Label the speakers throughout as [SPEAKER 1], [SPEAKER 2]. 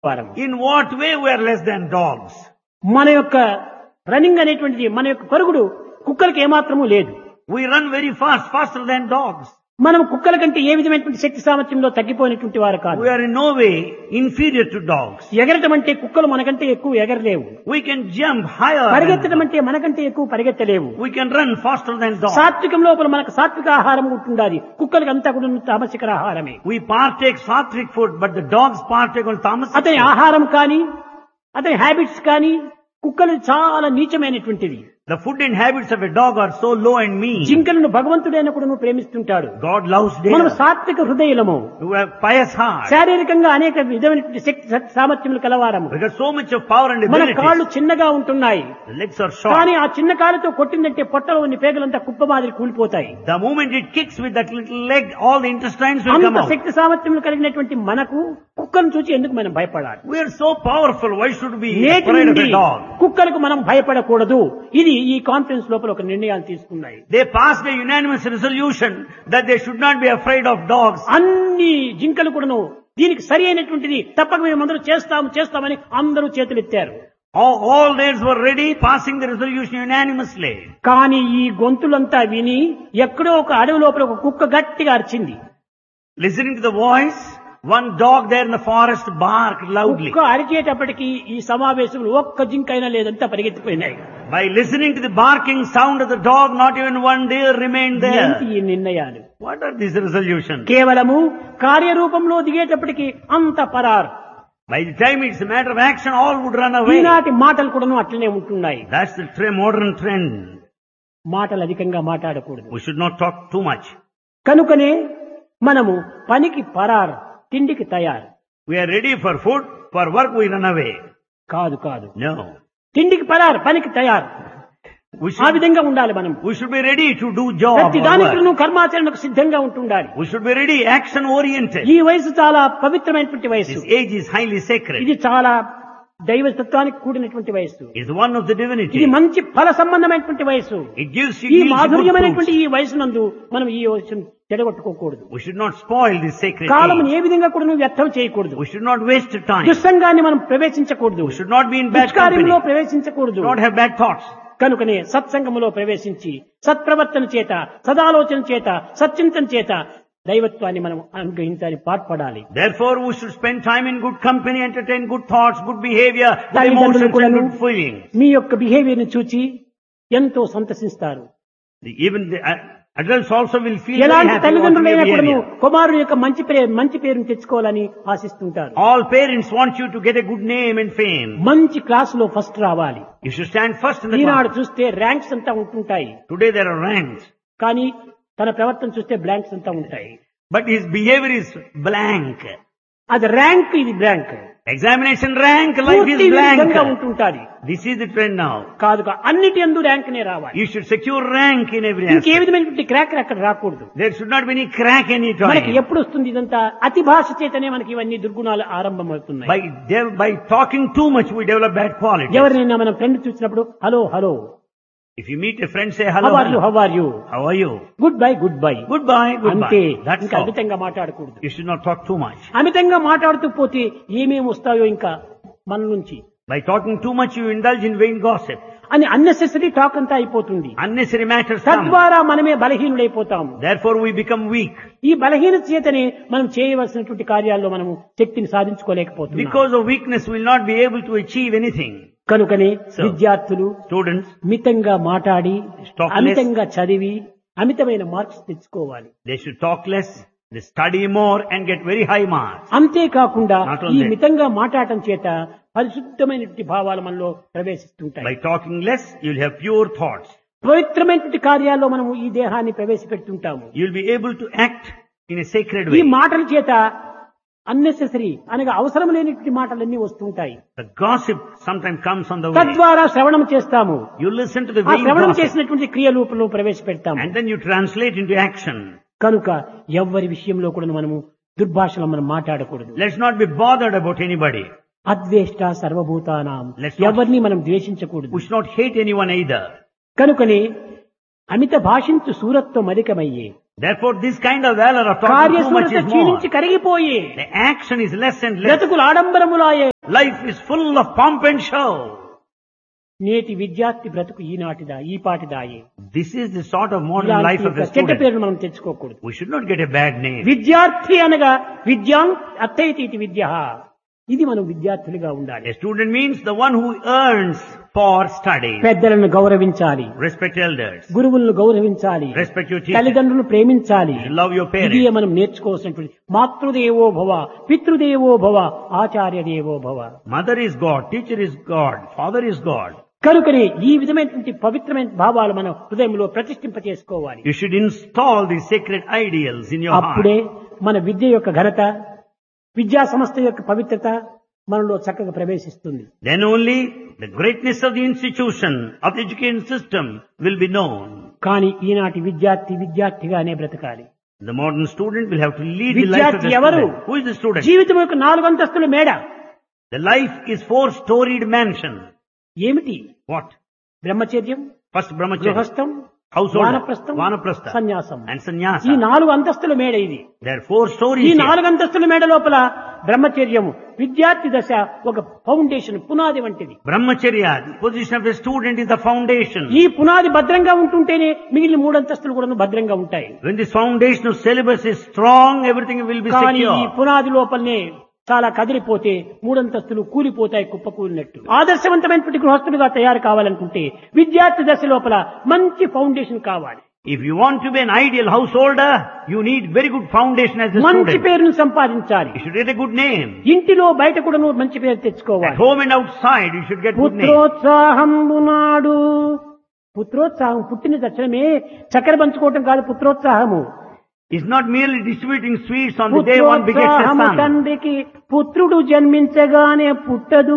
[SPEAKER 1] వారము
[SPEAKER 2] In what way we are less than dogs?
[SPEAKER 1] మన యొక్క రన్నింగ్ అనేటువంటిది మన యొక్క పరుగుడు కుక్కలకి ఏమాత్రము లేదు
[SPEAKER 2] We run very fast, faster than dogs.
[SPEAKER 1] మనం కుక్కల కంటే ఏ విధమైనటువంటి శక్తి సామర్థ్యంలో తగ్గిపోయినటువంటి వారు కాదు
[SPEAKER 2] We are in no way inferior to dogs.
[SPEAKER 1] ఎగరటం అంటే కుక్కలు మనకంటే ఎక్కువ ఎగరలేవు
[SPEAKER 2] We can jump higher. than
[SPEAKER 1] పరిగెత్తడం
[SPEAKER 2] dogs.
[SPEAKER 1] అంటే మనకంటే ఎక్కువ పరిగెత్తలేవు
[SPEAKER 2] We can run faster than dogs.
[SPEAKER 1] సాత్వికం లోపల మనకు సాత్విక ఆహారం ఉంటుండాలి కుక్కలకి అంతా కూడా తామసికర ఆహారమే
[SPEAKER 2] We partake sattvic food, but the dogs partake on tamasic
[SPEAKER 1] అతని
[SPEAKER 2] food.
[SPEAKER 1] ఆహారం కానీ అతని హ్యాబిట్స్ కానీ కుక్కలు చాలా నీచమైనటువంటిది
[SPEAKER 2] The food and habits of a dog are so low and mean.
[SPEAKER 1] జింకలను భగవంతుడైన కూడా ప్రేమిస్తుంటాడు
[SPEAKER 2] God loves
[SPEAKER 1] మనం
[SPEAKER 2] deer.
[SPEAKER 1] సాత్విక హృదయలము
[SPEAKER 2] who have pious heart.
[SPEAKER 1] శారీరకంగా అనేక విధమైనటువంటి శక్తి సత్ సామర్థ్యములు కలవారము
[SPEAKER 2] We got so much of power and
[SPEAKER 1] మన
[SPEAKER 2] ability.
[SPEAKER 1] కాళ్ళు చిన్నగా ఉంటున్నాయి
[SPEAKER 2] The legs are short.
[SPEAKER 1] కానీ ఆ చిన్న కాలుతో కొట్టిందంటే పొట్టలో ఉన్న పేగులంతా కుప్ప మాదిరి కూలిపోతాయి
[SPEAKER 2] The moment it kicks with that little leg, all the intestines will come
[SPEAKER 1] అంత
[SPEAKER 2] out.
[SPEAKER 1] శక్తి సామర్థ్యములు కలిగినటువంటి మనకు కుక్కను చూసి ఎందుకు మనం భయపడాలి
[SPEAKER 2] We are so powerful. Why should we be
[SPEAKER 1] నేటి
[SPEAKER 2] afraid of
[SPEAKER 1] నుండి
[SPEAKER 2] a dog?
[SPEAKER 1] కుక్కలకు మనం భయపడకూడదు ఇది ఈ కాన్ఫరెన్స్ లోపల ఒక నిర్ణయాలు తీసుకున్నాయి
[SPEAKER 2] They passed a unanimous resolution that they should not be afraid of dogs.
[SPEAKER 1] అన్ని జింకలు కూడాను దీనికి సరి అయినటువంటిది తప్పక మేము అందరూ చేస్తాము చేస్తామని అందరూ చేతులెత్తారు
[SPEAKER 2] All, all days were ready, passing the resolution unanimously.
[SPEAKER 1] కానీ ఈ గొంతులంతా విని ఎక్కడో ఒక అడవి లోపల ఒక కుక్క గట్టిగా అరిచింది
[SPEAKER 2] Listening to the voice, one dog there in the forest barked loudly.
[SPEAKER 1] కుక్క అరిచేటప్పటికి ఈ సమావేశంలో ఒక్క జింకైనా లేదంతా పరిగెత్తిపోయినాయి
[SPEAKER 2] By listening to the barking sound of the dog, not even one deer remained
[SPEAKER 1] ఏంటి
[SPEAKER 2] there.
[SPEAKER 1] ఈ నిర్ణయాలు
[SPEAKER 2] What are these resolutions?
[SPEAKER 1] కేవలము కార్యరూపంలో దిగేటప్పటికి అంత పరారు
[SPEAKER 2] By the time it's a matter of action, all would run away.
[SPEAKER 1] ఈనాటి మాటలు కూడాను అట్లనే ఉంటున్నాయి
[SPEAKER 2] That's the tre- modern trend.
[SPEAKER 1] మాటలు అధికంగా మాట్లాడకూడదు
[SPEAKER 2] We should not talk too much.
[SPEAKER 1] కనుకనే మనము పనికి పరారు తిండికి తయారు
[SPEAKER 2] We are ready for food, for work we run away.
[SPEAKER 1] కాదు కాదు
[SPEAKER 2] No.
[SPEAKER 1] తిండికి పరారు పనికి తయారు
[SPEAKER 2] We
[SPEAKER 1] ఆ
[SPEAKER 2] should,
[SPEAKER 1] విధంగా ఉండాలి మనం
[SPEAKER 2] we should be ready to do job.
[SPEAKER 1] ప్రతి
[SPEAKER 2] or
[SPEAKER 1] దానికి
[SPEAKER 2] work.
[SPEAKER 1] కర్మాచరణకు సిద్ధంగా ఉంటుండాలి
[SPEAKER 2] We should be ready, action oriented.
[SPEAKER 1] ఈ వయసు చాలా పవిత్రమైనటువంటి వయసు
[SPEAKER 2] This age is highly sacred.
[SPEAKER 1] ఇది చాలా దైవతత్వానికి కూడినటువంటి వయసు
[SPEAKER 2] It's one of the divinity.
[SPEAKER 1] ఇది మంచి ఫల సంబంధమైనటువంటి వయసు
[SPEAKER 2] It gives you
[SPEAKER 1] ఈ
[SPEAKER 2] yields good
[SPEAKER 1] మాధుర్యమైనటువంటి
[SPEAKER 2] fruits.
[SPEAKER 1] ఈ వయసునందు మనం ఈ వయసును చెడగొట్టుకోకూడదు
[SPEAKER 2] We should not spoil this sacred
[SPEAKER 1] column
[SPEAKER 2] age.
[SPEAKER 1] ఏ విధంగా కూడా నువ్వు వ్యర్థం చేయకూడదు
[SPEAKER 2] We should not waste time.
[SPEAKER 1] దుస్సంగాన్ని మనం ప్రవేశించకూడదు
[SPEAKER 2] We should not be in bad
[SPEAKER 1] దుష్కార్యంలో
[SPEAKER 2] company.
[SPEAKER 1] ప్రవేశించకూడదు
[SPEAKER 2] Not have bad thoughts.
[SPEAKER 1] కనుకనే సత్సంగములో ప్రవేశించి సత్ప్రవర్తన చేత సదాలోచన చేత సచ్చింతన చేత దైవత్వాన్ని మనం అనుగ్రహించాలి పాటుపడాలి
[SPEAKER 2] Therefore, we should spend time in good company, entertain good thoughts, good behavior, good
[SPEAKER 1] తల్లిదండ్రులు
[SPEAKER 2] emotions and
[SPEAKER 1] కూడాను
[SPEAKER 2] good feelings.
[SPEAKER 1] మీ యొక్క బిహేవియర్ ని చూచి ఎంతో సంతసిస్తారు
[SPEAKER 2] The- Even the uh, adults also will feel very
[SPEAKER 1] ఎలాంటి
[SPEAKER 2] happy watching
[SPEAKER 1] తల్లిదండ్రులైనా
[SPEAKER 2] your
[SPEAKER 1] కూడాను
[SPEAKER 2] behavior.
[SPEAKER 1] కుమారుడు యొక్క మంచి పేరు మంచి పేరును తెచ్చుకోవాలని ఆశిస్తుంటారు
[SPEAKER 2] All parents want you to get a good name and fame.
[SPEAKER 1] మంచి క్లాస్ లో ఫస్ట్ రావాలి
[SPEAKER 2] You should stand first in the
[SPEAKER 1] ఈనాడు
[SPEAKER 2] class.
[SPEAKER 1] చూస్తే ర్యాంక్స్ అంతా ఉంటుంటాయి
[SPEAKER 2] Today there are ranks,
[SPEAKER 1] కానీ తన ప్రవర్తన చూస్తే బ్లాంక్స్ అంతా ఉంటాయి
[SPEAKER 2] but his behavior is blank.
[SPEAKER 1] అది ర్యాంక్ ఇది బ్లాంక్
[SPEAKER 2] Examination rank, life
[SPEAKER 1] పూర్తి
[SPEAKER 2] is
[SPEAKER 1] విధంగా
[SPEAKER 2] blank.
[SPEAKER 1] ఉంటుంటాది
[SPEAKER 2] This is the trend now.
[SPEAKER 1] కాదు కా- అన్నిటి ఎందు ర్యాంక్ నే రావాలి
[SPEAKER 2] You should secure rank in every
[SPEAKER 1] ఇంకే
[SPEAKER 2] aspect.
[SPEAKER 1] విధమైనటువంటి క్రాక్ అక్కడ రాకూడదు
[SPEAKER 2] There should not be any crack any
[SPEAKER 1] మనకి
[SPEAKER 2] time.
[SPEAKER 1] ఎప్పుడు వస్తుంది ఇదంతా అతి భాష చేతనే మనకి ఇవన్నీ దుర్గుణాలు ఆరంభమవుతున్నాయి
[SPEAKER 2] By, de- by talking too much, we develop bad qualities.
[SPEAKER 1] ఎవరినైనా మనం ఫ్రెండ్ చూసినప్పుడు hello hello
[SPEAKER 2] If you meet a friend, say
[SPEAKER 1] how
[SPEAKER 2] hello.
[SPEAKER 1] Are you
[SPEAKER 2] hello.
[SPEAKER 1] How are you
[SPEAKER 2] How are you?
[SPEAKER 1] Goodbye goodbye
[SPEAKER 2] Goodbye,
[SPEAKER 1] అంతే
[SPEAKER 2] goodbye. That's
[SPEAKER 1] ఇంకా
[SPEAKER 2] all.
[SPEAKER 1] అమితంగా మాట్లాడకూడదు
[SPEAKER 2] You should not talk too much.
[SPEAKER 1] అమితంగా మాట్లాడుతూ పోతే ఏమేమి వస్తాయో ఇంకా మన నుంచి
[SPEAKER 2] By talking too much, you indulge in vain gossip.
[SPEAKER 1] అని అన్నెసెసరీ టాక్ అంతా అయిపోతుంది
[SPEAKER 2] Unnecessary matters come.
[SPEAKER 1] తద్వారా మనమే బలహీనుడైపోతాము
[SPEAKER 2] Therefore, we become weak.
[SPEAKER 1] ఈ బలహీన చేతనే మనం చేయవలసినటువంటి కార్యాల్లో మనము శక్తిని సాధించుకోలేకపోతున్నాం
[SPEAKER 2] Because of weakness, we will not be able to achieve anything.
[SPEAKER 1] కనుకనే
[SPEAKER 2] So,
[SPEAKER 1] విద్యార్థులు
[SPEAKER 2] Students,
[SPEAKER 1] మితంగా మాట్లాడి
[SPEAKER 2] Talk less.
[SPEAKER 1] అమితంగా చదివి అమితమైన మార్క్స్ తెచ్చుకోవాలి
[SPEAKER 2] they should talk less, they study more and get very high marks.
[SPEAKER 1] అంతేకాకుండా
[SPEAKER 2] Not
[SPEAKER 1] ఈ
[SPEAKER 2] only-
[SPEAKER 1] మితంగా మాట్లాడటం చేత పరిశుద్ధమైనటువంటి భావాలు మనలో ప్రవేశిస్తుంటాయి
[SPEAKER 2] By talking less, you'll have pure thoughts.
[SPEAKER 1] పవిత్రమైనటువంటి కార్యాల్లో మనము ఈ దేహాన్ని ప్రవేశపెడుతుంటాము
[SPEAKER 2] You'll be able to act in a sacred
[SPEAKER 1] ఈ
[SPEAKER 2] way.
[SPEAKER 1] మాటల చేత అన్నెసెసరీ అనగా అవసరం లేనటువంటి మాటలన్నీ వస్తుంటాయి
[SPEAKER 2] The gossip sometimes comes on the way.
[SPEAKER 1] తద్వారా శ్రవణం చేస్తాము
[SPEAKER 2] You listen to the
[SPEAKER 1] ఆ
[SPEAKER 2] vain
[SPEAKER 1] శ్రవణం
[SPEAKER 2] gossip
[SPEAKER 1] చేసినటువంటి క్రియ రూపంలో ప్రవేశపెడతాము
[SPEAKER 2] and then you translate into action.
[SPEAKER 1] కనుక ఎవ్వరి విషయంలో కూడా మనము దుర్భాషలో మనం మాట్లాడకూడదు
[SPEAKER 2] Let's not be bothered about anybody.
[SPEAKER 1] అద్వేష్ట సర్వభూతానాం
[SPEAKER 2] Let's not-
[SPEAKER 1] ఎవరిని మనం ద్వేషించకూడదు
[SPEAKER 2] We should not hate anyone either.
[SPEAKER 1] కనుకనే అమిత భాషించు సూరత్వం అధికమయ్యే
[SPEAKER 2] Therefore, this kind of valor of talking too much
[SPEAKER 1] కార్యసూరత
[SPEAKER 2] is more.
[SPEAKER 1] క్షీణించి కరిగిపోయే
[SPEAKER 2] The action is less and less.
[SPEAKER 1] బ్రతుకులు ఆడంబరములాయే
[SPEAKER 2] Life is full of pomp and show.
[SPEAKER 1] నేటి విద్యార్థి బ్రతుకు ఈనాటిదా ఈ పాటిదాయే
[SPEAKER 2] This is the sort of modern
[SPEAKER 1] ఇలాంటి
[SPEAKER 2] life of
[SPEAKER 1] యొక్క
[SPEAKER 2] a
[SPEAKER 1] చెడ్డ
[SPEAKER 2] student.
[SPEAKER 1] పేరును మనం తెచ్చుకోకూడదు
[SPEAKER 2] We should not get a bad name.
[SPEAKER 1] విద్యార్థి అనగా విద్యాం అర్థయతీతి విద్య ఇది మనం విద్యార్థులుగా ఉండాలి
[SPEAKER 2] A student means the one who earns for study.
[SPEAKER 1] పెద్దలను గౌరవించాలి
[SPEAKER 2] Respect elders.
[SPEAKER 1] గురువులను గౌరవించాలి
[SPEAKER 2] Respect your teachers.
[SPEAKER 1] తల్లిదండ్రులను ప్రేమించాలి
[SPEAKER 2] Love your
[SPEAKER 1] ఇది
[SPEAKER 2] parents.
[SPEAKER 1] మనం నేర్చుకోవాల్సినటువంటి మాతృదేవో భవ పితృదేవో భవ ఆచార్య దేవో భవ
[SPEAKER 2] Mother is God. Teacher is God. Father is God.
[SPEAKER 1] కనుకనే ఈ విధమైనటువంటి పవిత్రమైన భావాలు మనం హృదయంలో ప్రతిష్ఠింప చేసుకోవాలి
[SPEAKER 2] You should install these sacred ideals in your heart.
[SPEAKER 1] అప్పుడే మన విద్య యొక్క ఘనత విద్యా సంస్థ యొక్క పవిత్రత మనలో చక్కగా ప్రవేశిస్తుంది
[SPEAKER 2] Then only the greatness of the institution, of the education system will be known.
[SPEAKER 1] కానీ ఈనాటి విద్యార్థి విద్యార్థిగానే బ్రతకాలి
[SPEAKER 2] The modern student will have to lead the life of
[SPEAKER 1] విద్యార్థి
[SPEAKER 2] the
[SPEAKER 1] ఎవరు?
[SPEAKER 2] student. Who is the student?
[SPEAKER 1] జీవితం యొక్క నాలుగు అంతస్తుల మేడ
[SPEAKER 2] The life is four-storied mansion.
[SPEAKER 1] ఏమిటి
[SPEAKER 2] What?
[SPEAKER 1] బ్రహ్మచర్యం
[SPEAKER 2] First brahmacharya,
[SPEAKER 1] గృహస్థం
[SPEAKER 2] household,
[SPEAKER 1] వానప్రస్థం
[SPEAKER 2] vanaprastha,
[SPEAKER 1] సన్యాసం
[SPEAKER 2] and
[SPEAKER 1] ఈ
[SPEAKER 2] sannyasa.
[SPEAKER 1] నాలుగు అంతస్తుల మేడ ఇది
[SPEAKER 2] There are four
[SPEAKER 1] ఈ
[SPEAKER 2] stories here.
[SPEAKER 1] నాలుగు అంతస్తుల మేడ లోపల బ్రహ్మచర్యము విద్యార్థి దశ ఒక ఫౌండేషన్ పునాది వంటిది
[SPEAKER 2] Brahmacharya, the position of a student is the foundation.
[SPEAKER 1] ఈ పునాది భద్రంగా ఉంటుంటేనే మిగిలిన మూడు అంతస్తులు కూడా భద్రంగా ఉంటాయి
[SPEAKER 2] When this foundation of syllabus is strong, everything will be
[SPEAKER 1] కానీ ఈ
[SPEAKER 2] secure.
[SPEAKER 1] పునాది లోపలనే చాలా కదిలిపోతే మూడంతస్తులు కూలిపోతాయి కుప్పకూలినట్టు ఆదర్శవంతమైనటువంటి గృహస్థులుగా తయారు కావాలనుకుంటే విద్యార్థి దశ లోపల మంచి ఫౌండేషన్ కావాలి
[SPEAKER 2] If you want to be an ideal householder, you need very good foundation as a
[SPEAKER 1] మంచి
[SPEAKER 2] student.
[SPEAKER 1] పేరును సంపాదించాలి
[SPEAKER 2] You should get a good name.
[SPEAKER 1] ఇంటిలో బయట కూడా నువ్వు మంచి పేరు
[SPEAKER 2] At
[SPEAKER 1] తెచ్చుకోవాలి
[SPEAKER 2] home and outside, you should get good name.
[SPEAKER 1] పుత్రోత్సాహంబు నాడు పుత్రోత్సాహం పుట్టిన తక్షణమే చక్కెర పంచుకోవటం కాదు పుత్రోత్సాహము
[SPEAKER 2] It's not merely distributing sweets on the day one begets a
[SPEAKER 1] పుత్రోత్సాహము
[SPEAKER 2] son.
[SPEAKER 1] తండ్రికి పుత్రుడు జన్మించగానే పుట్టదు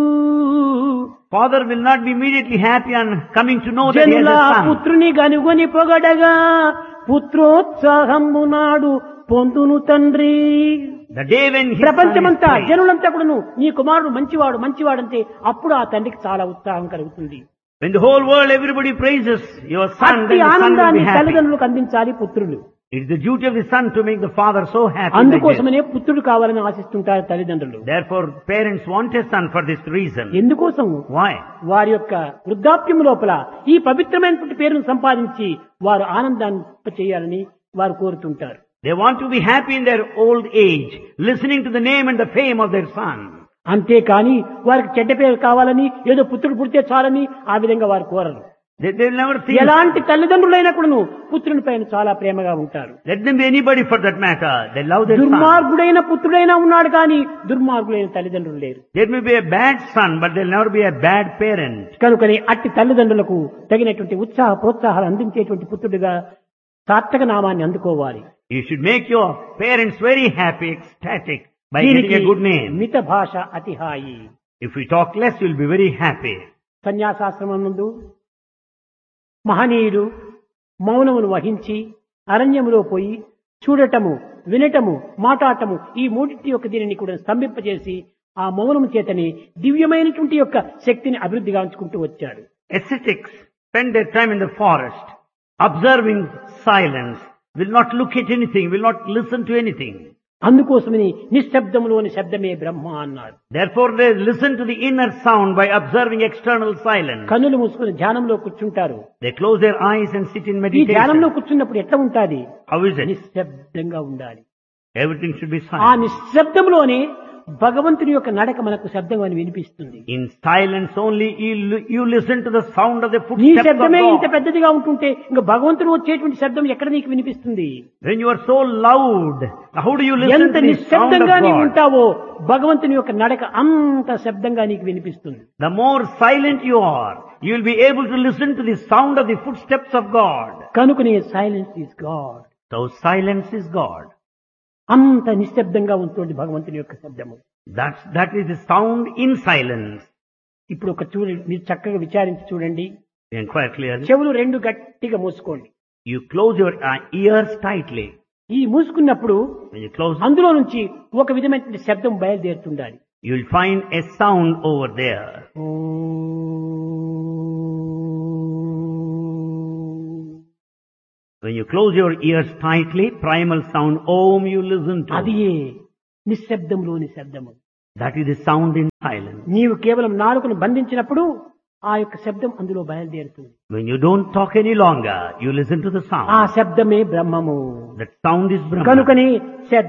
[SPEAKER 2] Father will not be immediately happy on coming to know that he has
[SPEAKER 1] జనుల
[SPEAKER 2] a son.
[SPEAKER 1] పుత్రుని గనుగొని పొగడగా పుత్రోత్సాహంబు నాడు పొందును తండ్రి
[SPEAKER 2] The day when his son is
[SPEAKER 1] ప్రపంచమంతా
[SPEAKER 2] praised.
[SPEAKER 1] జనులంతా కూడాను నీ కుమారుడు మంచివాడు మంచివాడంటే అప్పుడు ఆ తండ్రికి చాలా ఉత్సాహం కలుగుతుంది
[SPEAKER 2] When the whole world, everybody praises your son,
[SPEAKER 1] అట్టి
[SPEAKER 2] then the son will
[SPEAKER 1] ఆనందాన్ని
[SPEAKER 2] be happy.
[SPEAKER 1] తల్లిదండ్రులకు అందించాలి పుత్రులు
[SPEAKER 2] It's the duty of the son to make the father so happy. like this.
[SPEAKER 1] అందుకోసమనే పుత్రుడు కావాలని ఆశిస్తుంటారు తల్లిదండ్రులు
[SPEAKER 2] Therefore, parents want a son for this reason.
[SPEAKER 1] ఎందుకోసం
[SPEAKER 2] Why?
[SPEAKER 1] వారి యొక్క వృద్ధాప్యం లోపల ఈ పవిత్రమైనటువంటి పేరును సంపాదించి వారు ఆనందాన్ని చేయాలని వారు కోరుతుంటారు
[SPEAKER 2] They want to be happy in their old age, listening to the name and the fame of their son.
[SPEAKER 1] అంతేకాని వారికి చెడ్డ పేరు కావాలని ఏదో పుత్రుడు పుడితే చాలని ఆ విధంగా వారు కోరరు
[SPEAKER 2] They, they'll never think.
[SPEAKER 1] ఎలాంటి తల్లిదండ్రులైనా కూడాను పుత్రుని పైన చాలా ప్రేమగా ఉంటారు
[SPEAKER 2] Let them be anybody for that matter. They love their son.
[SPEAKER 1] దుర్మార్గుడైన పుత్రుడైనా ఉన్నాడు కానీ దుర్మార్గుడైన తల్లిదండ్రులు లేరు
[SPEAKER 2] There may be a bad son, but they'll never be a bad parent.
[SPEAKER 1] కనుకని అట్టి తల్లిదండ్రులకు తగినటువంటి ఉత్సాహ ప్రోత్సాహాలు అందించేటువంటి పుత్రుడిగా సార్థక నామాన్ని అందుకోవాలి
[SPEAKER 2] You should make your parents very happy, ecstatic by
[SPEAKER 1] దీనికి
[SPEAKER 2] getting a good name.
[SPEAKER 1] మిత భాష అతిహాయి
[SPEAKER 2] If we talk less, you'll be very happy.
[SPEAKER 1] సన్యాసాశ్రమం నందు మహనీయుడు మౌనమును వహించి అరణ్యములో పోయి చూడటము వినటము మాట్లాడటము ఈ మూడింటి యొక్క దీనిని కూడా స్తంభింపజేసి ఆ మౌనము చేతని దివ్యమైనటువంటి యొక్క శక్తిని అభివృద్ధి గాంచుకుంటూ వచ్చాడు
[SPEAKER 2] Ascetics spend their time in the forest, observing silence, will not look at anything, will not listen to anything.
[SPEAKER 1] అందుకోసమని నిశ్శబ్దములోని శబ్దమే బ్రహ్మ అన్నాడు
[SPEAKER 2] Therefore they listen to the inner sound by observing external silence.
[SPEAKER 1] కన్నులు మూసుకుని ధ్యానంలో కూర్చుంటారు
[SPEAKER 2] They close their eyes and sit in
[SPEAKER 1] ఈ ధ్యానంలో
[SPEAKER 2] meditation.
[SPEAKER 1] కూర్చున్నప్పుడు ఎట్లా ఉంటాది
[SPEAKER 2] How is it?
[SPEAKER 1] నిశ్శబ్దంగా ఉండాలి
[SPEAKER 2] Everything should be
[SPEAKER 1] ఆ
[SPEAKER 2] silent.
[SPEAKER 1] నిశ్శబ్దంలోనే భగవంతుని యొక్క నడక మనకు శబ్దం అని వినిపిస్తుంది
[SPEAKER 2] In silence only you, li- you listen to the sound of the
[SPEAKER 1] నీ
[SPEAKER 2] footsteps of
[SPEAKER 1] శబ్దమే ఇంత
[SPEAKER 2] God.
[SPEAKER 1] పెద్దదిగా ఉంటుంటే ఇంకా భగవంతుడు వచ్చేటువంటి శబ్దం ఎక్కడ నీకు వినిపిస్తుంది
[SPEAKER 2] When you are so loud, how do you listen
[SPEAKER 1] ఎంత
[SPEAKER 2] to the sound of
[SPEAKER 1] నిశ్శబ్దంగా నీవు
[SPEAKER 2] God?
[SPEAKER 1] ఉంటావో భగవంతుని యొక్క నడక అంత శబ్దంగా నీకు వినిపిస్తుంది
[SPEAKER 2] The more silent you are, you will be able to listen to the sound of the footsteps of God.
[SPEAKER 1] కనుకనే silence is God
[SPEAKER 2] So silence is God.
[SPEAKER 1] అంత నిశ్శబ్దంగా ఉంటుంది భగవంతుని యొక్క శబ్దము
[SPEAKER 2] That's, that is the sound in silence.
[SPEAKER 1] ఇప్పుడు ఒక చూడండి మీరు చక్కగా విచారించి చూడండి
[SPEAKER 2] You inquire clearly.
[SPEAKER 1] చెవులు రెండు గట్టిగా మూసుకోండి
[SPEAKER 2] You close your uh, ears tightly.
[SPEAKER 1] ఈ మూసుకున్నప్పుడు
[SPEAKER 2] When you close,
[SPEAKER 1] అందులో నుంచి ఒక విధమైన శబ్దం బయలుదేరుతుండాలి
[SPEAKER 2] you will find a sound over there. When you close your ears tightly, primal sound Om you listen to.
[SPEAKER 1] అది నిశ్శబ్దంలోని శబ్దము
[SPEAKER 2] That is the sound in silence.
[SPEAKER 1] నీవు కేవలం నాలుకను బంధించినప్పుడు ఆ యొక్క శబ్దం అందులో బయలుదేరుతుంది
[SPEAKER 2] When you don't talk any longer, you listen to the
[SPEAKER 1] ఆ
[SPEAKER 2] sound.
[SPEAKER 1] శబ్దమే బ్రహ్మము
[SPEAKER 2] That sound is Brahma.
[SPEAKER 1] కనుకని శ్రద్ధ